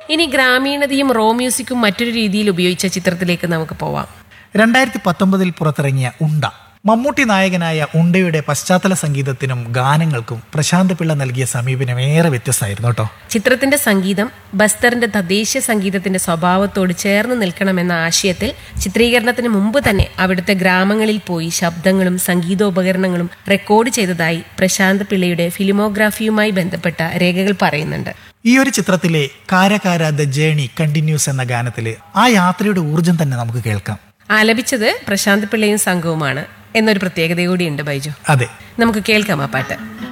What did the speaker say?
ഇനി ഗ്രാമീണതയും റോ മ്യൂസിക്കും മറ്റൊരു രീതിയിൽ ഉപയോഗിച്ച ചിത്രത്തിലേക്ക് നമുക്ക് പോവാം രണ്ടായിരത്തി പത്തൊമ്പതിൽ പുറത്തിറങ്ങിയ ഉണ്ട മമ്മൂട്ടി നായകനായ ഉണ്ടയുടെ പശ്ചാത്തല സംഗീതത്തിനും ഗാനങ്ങൾക്കും പ്രശാന്ത് പിള്ള നൽകിയ സമീപനം ഏറെ വ്യത്യസ്തമായിരുന്നു കേട്ടോ ചിത്രത്തിന്റെ സംഗീതം ബസ്തറിന്റെ തദ്ദേശീയ സംഗീതത്തിന്റെ സ്വഭാവത്തോട് ചേർന്ന് നിൽക്കണമെന്ന ആശയത്തിൽ ചിത്രീകരണത്തിന് മുമ്പ് തന്നെ അവിടുത്തെ ഗ്രാമങ്ങളിൽ പോയി ശബ്ദങ്ങളും സംഗീതോപകരണങ്ങളും റെക്കോർഡ് ചെയ്തതായി പ്രശാന്ത് പിള്ളയുടെ ഫിലിമോഗ്രാഫിയുമായി ബന്ധപ്പെട്ട രേഖകൾ പറയുന്നുണ്ട് ഈ ഒരു ചിത്രത്തിലെ കാരകാര ദ ജേണി കണ്ടിന്യൂസ് എന്ന ഗാനത്തില് ആ യാത്രയുടെ ഊർജം തന്നെ നമുക്ക് കേൾക്കാം ആലപിച്ചത് പ്രശാന്ത് പിള്ളയും സംഘവുമാണ് എന്നൊരു പ്രത്യേകത കൂടിയുണ്ട് ബൈജു അതെ നമുക്ക് കേൾക്കാം ആ പാട്ട്